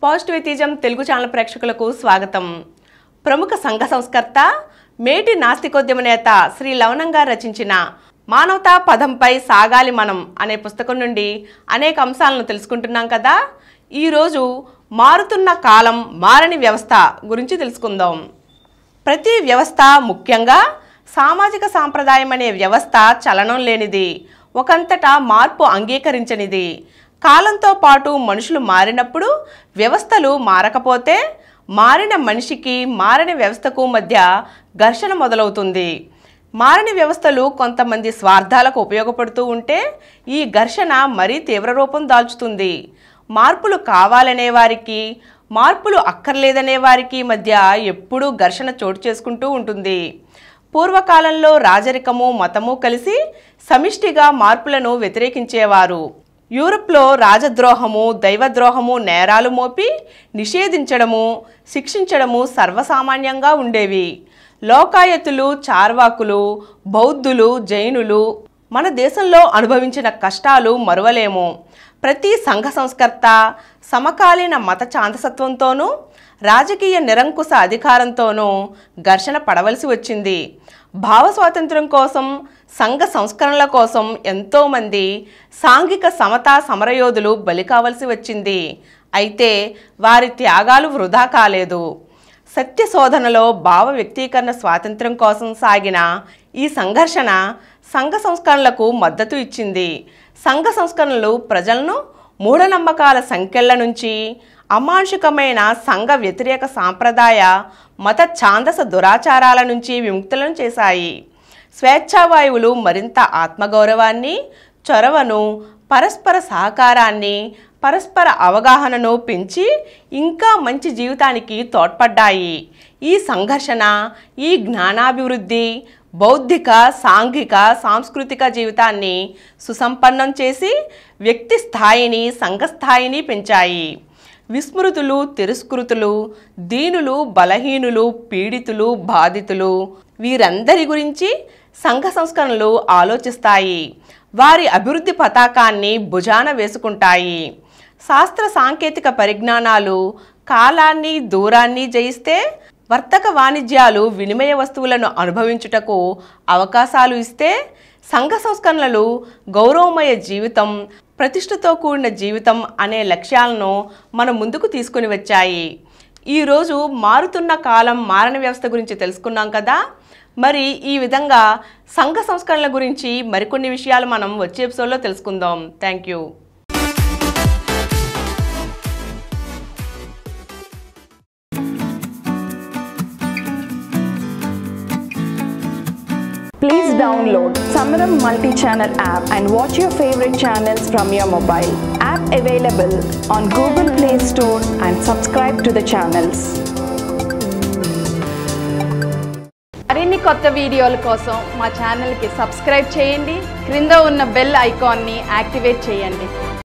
పాజిటివిటిజం Telugu channel ప్రేక్షకులకు స్వాగతం ప్రముఖ సంఘ సంస్కర్త మేటి నాస్తికోద్యమ నేత శ్రీ లవణం గారు రచించిన మానవతా పదంపై సాగాలి మనం అనే పుస్తకం నుండి అనేక అంశాలను తెలుసుకుంటున్నాం కదా ఈరోజు మారుతున్న కాలం మారని వ్యవస్థ గురించి తెలుసుకుందాం ప్రతి వ్యవస్థ ముఖ్యంగా సామాజిక సాంప్రదాయం అనే వ్యవస్థ చలనం లేనిది ఒకంతటా మార్పు అంగీకరించనిది కాలంతో పాటు మనుషులు మారినప్పుడు వ్యవస్థలు మారకపోతే మారిన మనిషికి మారని వ్యవస్థకు మధ్య ఘర్షణ మొదలవుతుంది మారని వ్యవస్థలు కొంతమంది స్వార్థాలకు ఉపయోగపడుతూ ఉంటే ఈ ఘర్షణ మరీ తీవ్ర రూపం దాల్చుతుంది మార్పులు కావాలనే వారికి మార్పులు అక్కర్లేదనే వారికి మధ్య ఎప్పుడూ ఘర్షణ చోటు చేసుకుంటూ ఉంటుంది పూర్వకాలంలో రాజరికము మతము కలిసి సమిష్టిగా మార్పులను వ్యతిరేకించేవారు యూరప్లో రాజద్రోహము దైవద్రోహము నేరాలు మోపి నిషేధించడము శిక్షించడము సర్వసామాన్యంగా ఉండేవి లోకాయతులు చార్వాకులు బౌద్ధులు జైనులు మన దేశంలో అనుభవించిన కష్టాలు మరువలేము ప్రతి సంఘ సంస్కర్త సమకాలీన మత చాందసత్వంతోనూ రాజకీయ నిరంకుశ అధికారంతోనూ ఘర్షణ పడవలసి వచ్చింది భావ స్వాతంత్ర్యం కోసం సంఘ సంస్కరణల కోసం ఎంతోమంది సాంఘిక సమతా సమరయోధులు బలి కావలసి వచ్చింది అయితే వారి త్యాగాలు వృధా కాలేదు సత్య శోధనలో భావ వ్యక్తీకరణ స్వాతంత్ర్యం కోసం సాగిన ఈ సంఘర్షణ సంఘ సంస్కరణలకు మద్దతు ఇచ్చింది సంఘ సంస్కరణలు ప్రజలను మూఢనమ్మకాల సంఖ్యల నుంచి అమానుషికమైన సంఘ వ్యతిరేక సాంప్రదాయ మత ఛాందస దురాచారాల నుంచి విముక్తులను చేశాయి స్వేచ్ఛావాయువులు మరింత ఆత్మగౌరవాన్ని చొరవను పరస్పర సహకారాన్ని పరస్పర అవగాహనను పెంచి ఇంకా మంచి జీవితానికి తోడ్పడ్డాయి ఈ సంఘర్షణ ఈ జ్ఞానాభివృద్ధి బౌద్ధిక సాంఘిక సాంస్కృతిక జీవితాన్ని సుసంపన్నం చేసి వ్యక్తి స్థాయిని సంఘ స్థాయిని పెంచాయి విస్మృతులు తిరస్కృతులు దీనులు బలహీనులు పీడితులు బాధితులు వీరందరి గురించి సంఘ సంస్కరణలు ఆలోచిస్తాయి వారి అభివృద్ధి పతాకాన్ని భుజాన వేసుకుంటాయి శాస్త్ర సాంకేతిక పరిజ్ఞానాలు కాలాన్ని దూరాన్ని జయిస్తే వర్తక వాణిజ్యాలు వినిమయ వస్తువులను అనుభవించుటకు అవకాశాలు ఇస్తే సంఘ సంస్కరణలు గౌరవమయ జీవితం ప్రతిష్టతో కూడిన జీవితం అనే లక్ష్యాలను మన ముందుకు తీసుకుని వచ్చాయి ఈరోజు మారుతున్న కాలం మారణ వ్యవస్థ గురించి తెలుసుకున్నాం కదా మరి ఈ విధంగా సంఘ సంస్కరణల గురించి మరికొన్ని విషయాలు మనం వచ్చే ఎపిసోడ్లో తెలుసుకుందాం thank you Please download Samaram multi-channel app and watch your favorite channels from your mobile. App available on Google Play Store and subscribe to the channels. మరిన్ని కొత్త వీడియోల కోసం మా ఛానల్కి సబ్స్క్రైబ్ చేయండి క్రింద ఉన్న బెల్ ఐకాన్ని యాక్టివేట్ చేయండి